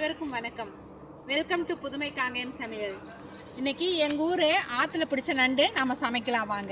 அனைவருக்கும் வணக்கம் welcome to புதுமை காங்கேயம் சமையல் இன்னைக்கு எங்கள் ஊர் ஆற்றுல பிடிச்ச நண்டு நாம சமைக்கலாம் வாங்க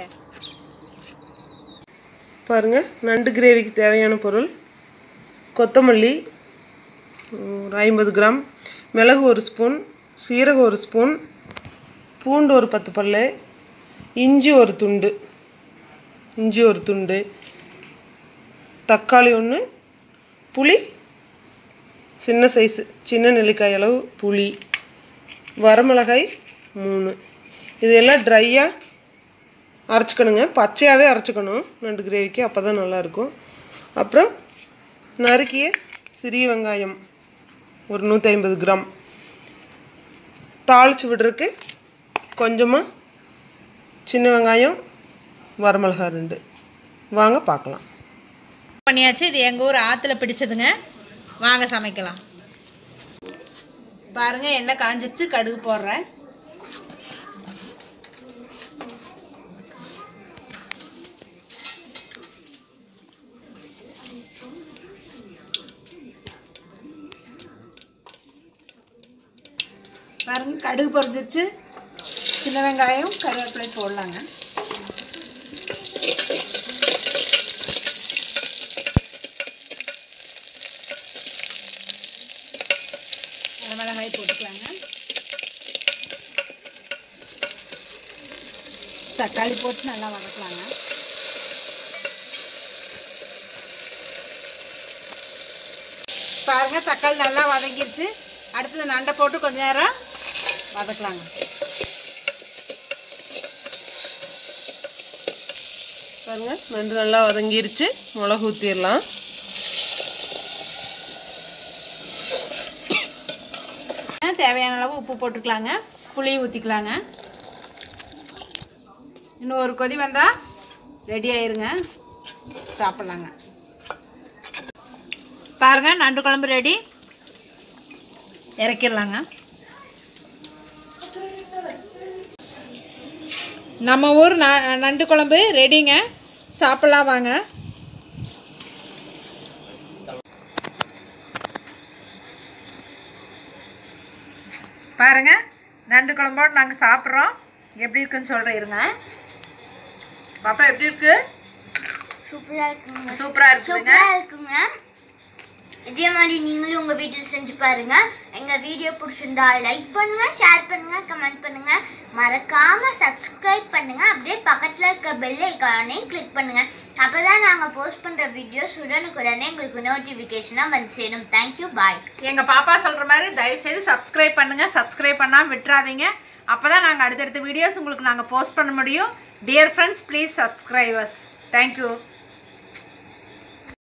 பாருங்க நண்டு கிரேவிக்கு தேவையான பொருள் கொத்தமல்லி ம், ஒரு ஐம்பது கிராம் மிளகு ஒரு ஸ்பூன் சீரகம் ஒரு ஸ்பூன் பூண்டு ஒரு பத்து பல்லு இஞ்சி ஒரு துண்டு இஞ்சி ஒரு துண்டு தக்காளி ஒன்று புளி சின்ன சைஸு சின்ன நெல்லிக்காய் அளவு புளி வரமிளகாய் மூணு இதெல்லாம் ட்ரையாக அரைச்சிக்கணுங்க பச்சையாகவே அரைச்சிக்கணும் நண்டு கிரேவிக்கு அப்போ தான் நல்லாயிருக்கும் அப்புறம் நறுக்கிய சிறிய வெங்காயம் ஒரு நூற்றி ஐம்பது கிராம் தாளித்து விடுறதுக்கு கொஞ்சமாக சின்ன வெங்காயம் வரமிளகாய் ரெண்டு வாங்க பார்க்கலாம் பண்ணியாச்சு இது எங்கள் ஊர் ஆற்றுல பிடிச்சதுங்க வாங்க சமைக்கலாம் பாருங்க எண்ணெய் காஞ்சிருச்சு கடுகு போடுறேன் பாருங்க கடுகு பொரிஞ்சிச்சு சின்ன வெங்காயம் கருவேப்பிலை போடலாங்க மிளகாய் போட்டுக்கலாங்க தக்காளி போட்டு நல்லா வதக்கலாங்க பாருங்க தக்காளி நல்லா வதங்கிருச்சு அடுத்தது நண்டை போட்டு கொஞ்ச நேரம் வதக்கலாங்க பாருங்க நண்டு நல்லா வதங்கிருச்சு மிளகு ஊற்றிடலாம் தேவையான அளவு உப்பு போட்டுக்கலாங்க புளி ஊற்றிக்கலாங்க இன்னும் ஒரு கொதி வந்தால் ரெடி ஆயிருங்க சாப்பிட்லாங்க பாருங்க நண்டு குழம்பு ரெடி இறக்கிடலாங்க நம்ம ஊர் ந நண்டு குழம்பு ரெடிங்க சாப்பிட்லாம் வாங்க பாருங்க நண்டு குழம்போடு நாங்கள் சாப்பிட்றோம் எப்படி இருக்குன்னு சொல்கிறேன் இருங்க பாப்பா எப்படி இருக்கு சூப்பரா இருக்குங்க சூப்பராக இருக்குங்க சூப்பரா இருக்குங்க இதே மாதிரி நீங்களும் உங்க வீட்டில் செஞ்சு பாருங்க எங்க வீடியோ பிடிச்சிருந்தா லைக் பண்ணுங்க ஷேர் பண்ணுங்க கமெண்ட் பண்ணுங்க மறக்காம சப்ஸ்கிரைப் பண்ணுங்க அப்படியே பக்கத்துல இருக்க பெல் ஐக்கானே கிளிக் பண்ணுங்க அப்பதான் நாங்க போஸ்ட் பண்ற வீடியோஸ் உடனுக்குடனே உங்களுக்கு நோட்டிபிகேஷனா வந்து சேரும் தேங்க்யூ பாய் எங்கள் பாப்பா சொல்கிற மாதிரி தயவுசெய்து சப்ஸ்கிரைப் பண்ணுங்கள் சப்ஸ்கிரைப் பண்ணாமல் விட்டுறாதீங்க அப்போ தான் நாங்கள் அடுத்தடுத்த வீடியோஸ் உங்களுக்கு நாங்கள் போஸ்ட் பண்ண முடியும் dear friends please subscribers thank you